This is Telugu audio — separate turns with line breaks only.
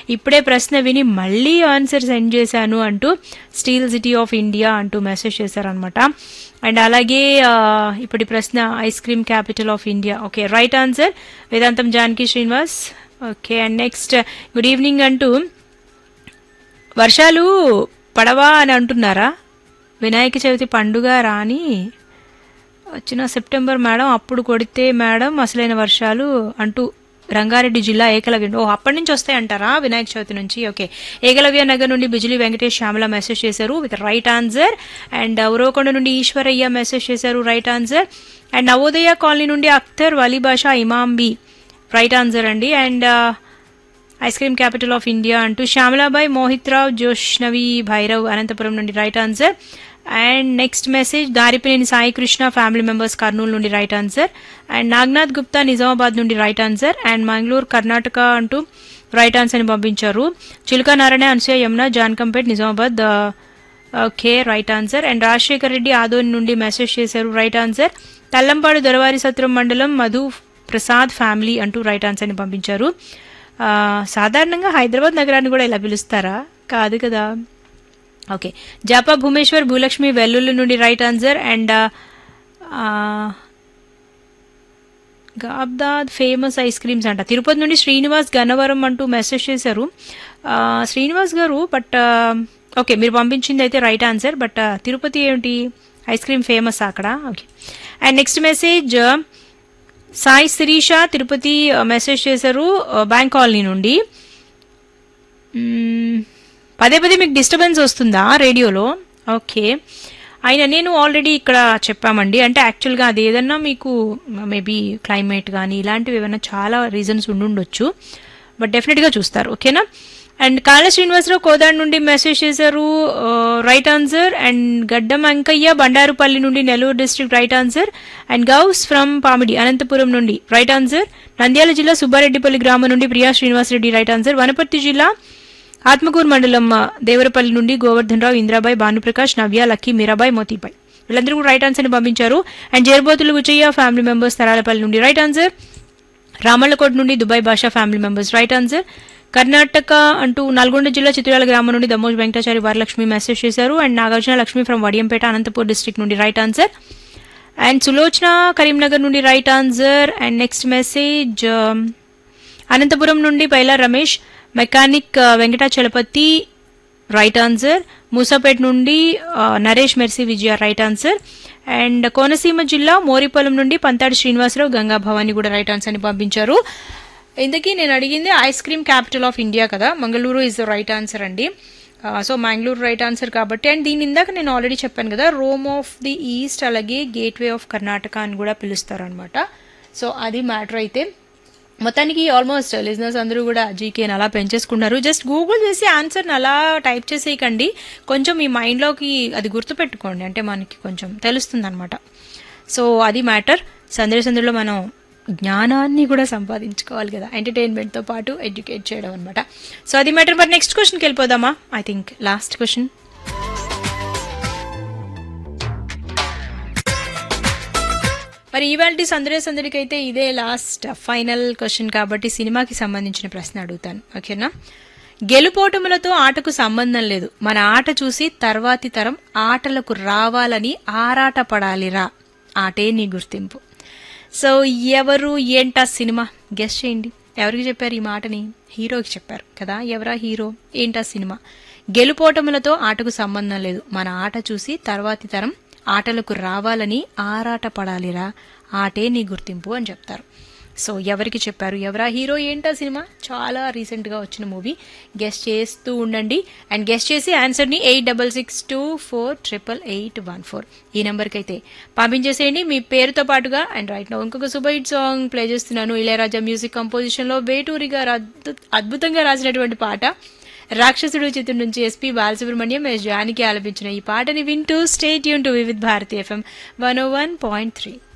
ఇప్పుడే ప్రశ్న విని మళ్ళీ ఆన్సర్ సెండ్ చేశాను అంటూ స్టీల్ సిటీ ఆఫ్ ఇండియా అంటూ మెసేజ్ చేశారనమాట అండ్ అలాగే ఆ, ఇప్పటి ప్రశ్న ice cream capital of India okay right answer Vedantham Janaki Srinivas okay and next good evening అంటూ వర్షాలు పడవా అని అంటున్నారా వినాయక చవితి పండుగ రాని వచ్చిన సెప్టెంబర్ మేడం అప్పుడు కొడితే మేడం అసలైన వర్షాలు అంటూ రంగారెడ్డి జిల్లా ఏకలవ్య ఓ అప్పటి నుంచి వస్తాయి అంటారా వినాయక చవితి నుంచి ఓకే ఏకలవ్య నగర్ నుండి బిజిలీ వెంకటేష్ శ్యామల మెసేజ్ చేశారు with right answer and Uravakonda నుండి ఈశ్వరయ్య మెసేజ్ చేశారు right answer and Navodaya colony నుండి Akhtar Wali Basha Imam B right answer అండి and ice cream capital of India అంటూ శ్యామలాబాయ్ మోహిత్ రావు జోష్నవి భైరవ్ అనంతపురం నుండి right answer and next message Daripineni Sai Krishna family members Kurnool నుండి right answer and Nagnath Gupta Nizamabad నుండి right answer and Mangaluru Karnataka అంటూ రైట్ ఆన్సర్ ని పంపించారు Chiluka Narayana Anasuya Yamuna Jankampet Nizamabad okay right answer and Rajasekhar Reddy Adoni నుండి మెసేజ్ చేశారు రైట్ ఆన్సర్ తల్లంపాడు దొరవారి సత్రం మండలం మధు ప్రసాద్ ఫ్యామిలీ అంటూ రైట్ ఆన్సర్ ని పంపించారు ఆ, సాధారణంగా హైదరాబాద్ నగరాన్ని కూడా ఇలా పిలుస్తారా కాదు కదా ఓకే జాపా భూమేశ్వర్ భూలక్ష్మి వెల్లుల్లి నుండి రైట్ ఆన్సర్ అండ్ గాబ్దాద్ ఫేమస్ ఐస్ క్రీమ్స్ అంట తిరుపతి నుండి శ్రీనివాస్ గన్నవరం అంటూ మెసేజ్ చేశారు ఆ, శ్రీనివాస్ గారు బట్ ఓకే మీరు పంపించింది అయితే రైట్ ఆన్సర్ బట్ తిరుపతి ఏమిటి ఐస్ క్రీమ్ ఫేమస్ అక్కడ okay and next message Sai Sirisha Tirupati message చేశారు ఆ, బ్యాంక్ కాలనీ నుండి మ్మ్. పదే పదే మీకు డిస్టర్బెన్స్ వస్తుందా రేడియోలో ఓకే ఆయన నేను ఆల్రెడీ ఇక్కడ చెప్పామండి అంటే యాక్చువల్గా అది ఏదన్నా మీకు మేబీ క్లైమేట్ కానీ ఇలాంటివి ఏమైనా చాలా రీజన్స్ ఉండుండొచ్చు బట్ డెఫినెట్గా చూస్తారు ఓకేనా అండ్ కాళ శ్రీనివాసరావు కోదాడ్ నుండి మెసేజ్ చేశారు రైట్ ఆన్సర్ అండ్ గడ్డం అంకయ్య బండారుపల్లి నుండి Nellore district right answer and Ghouse from Pamidi Anantapuram నుండి రైట్ ఆన్సర్ నంద్యాల జిల్లా సుబ్బారెడ్డిపల్లి గ్రామం నుండి ప్రియా శ్రీనివాసరెడ్డి రైట్ ఆన్సర్ వనపర్తి జిల్లా ఆత్మకూరు మండలం ఆ, దేవరపల్లి నుండి గోవర్ధన్ రావు ఇంద్రాబాయ్ భానుప్రకాష్ నవ్య లక్కీ మీరాబాయ్ మోతీబాయ్ వీళ్ళందరూ కూడా రైట్ ఆన్సర్ ని పంపించారు and Jerbothulu Uchaiah family members Tharalapalli నుండి రైట్ ఆన్సర్ రామళ్ళకోట్ నుండి Dubai Basha family members right answer Karnataka అంటూ నల్గొండ జిల్లా చిత్రాల గ్రామం నుండి దమోజ్ వెంకటాచారి వరలక్ష్మి మెసేజ్ చేశారు and Nagarjuna Lakshmi from Vadiyampeta Anantapur district నుండి right answer and Sulochana Karimnagar నుండి right answer and next message Anantapuram నుండి పైలా రమేష్ మెకానిక్ ఆ, వెంకటాచలపతి రైట్ ఆన్సర్ మూసాపేట్ నుండి ఆ, Naresh Mercy Vijaya right answer and Konaseema జిల్లా మోరిపొలం నుండి పంతాడి శ్రీనివాసరావు గంగా భవాని కూడా రైట్ ఆన్సర్ ని పంపించారు ఇంతకీ నేను అడిగింది ice cream capital of India కదా Mangaluru is the right answer అండి సో మంగళూరు రైట్ ఆన్సర్ కాబట్టి అండ్ దీని ఇందాక నేను ఆల్రెడీ చెప్పాను కదా రోమ్ ఆఫ్ ది ఈస్ట్ అలాగే గేట్వే ఆఫ్ కర్ణాటక అని కూడా పిలుస్తారు అనమాట సో అది మ్యాటర్ అయితే మొత్తానికి ఆల్మోస్ట్ లిజినర్స్ అందరూ కూడా జీకేని అలా పెంచేసుకున్నారు జస్ట్ గూగుల్ చేసి ఆన్సర్ని అలా టైప్ చేసేయకండి కొంచెం మీ మైండ్లోకి అది గుర్తుపెట్టుకోండి అంటే మనకి కొంచెం తెలుస్తుంది అనమాట సో అది మ్యాటర్ సందడి సందడిలో మనం జ్ఞానాన్ని కూడా సంపాదించుకోవాలి కదా ఎంటర్టైన్మెంట్తో పాటు ఎడ్యుకేట్ చేయడం అనమాట సో అది మ్యాటర్ మరి నెక్స్ట్ క్వశ్చన్కి వెళ్ళిపోదామా ఐ థింక్ లాస్ట్ క్వశ్చన్ మరి ఇవాళ సందడి సందడికి అయితే ఇదే లాస్ట్ ఫైనల్ క్వశ్చన్ కాబట్టి సినిమాకి సంబంధించిన ప్రశ్న అడుగుతాను ఓకేనా గెలుపోటములతో ఆటకు సంబంధం లేదు మన ఆట చూసి తర్వాతి తరం ఆటలకు రావాలని ఆరాట పడాలిరా ఆటే నీ గుర్తింపు సో ఎవరు ఏంటా సినిమా గెస్ట్ చేయండి ఎవరికి చెప్పారు ఈ మాటని హీరోకి చెప్పారు కదా ఎవరా హీరో ఏంటా సినిమా గెలుపోటములతో ఆటకు సంబంధం లేదు మన ఆట చూసి తర్వాతి తరం ఆటలకు రావాలని ఆరాట పడాలిరా ఆటే నీ గుర్తింపు అని చెప్తారు సో ఎవరికి చెప్పారు ఎవరా హీరో ఏంటా సినిమా చాలా రీసెంట్గా వచ్చిన మూవీ గెస్ట్ చేస్తూ ఉండండి అండ్ గెస్ట్ చేసి ఆన్సర్ని eight double six two four triple eight one four ఈ నెంబర్కి అయితే పంపించేసేయండి మీ పేరుతో పాటుగా అండ్ రైట్ నా ఇంకొక సూపర్ హిట్ సాంగ్ ప్లే చేస్తున్నాను ఇళయరాజా మ్యూజిక్ కంపోజిషన్లో వేటూరి గారు అద్భుత అద్భుతంగా రాసినటువంటి పాట రాక్షసుడు చిత్రం నుంచి ఎస్పీ బాలసుబ్రహ్మణ్యం ఎస్ జానికి ఆలపించిన ఈ పాటని వింటూ స్టేట్ యూన్ to Vividh Bharati FM one O one point three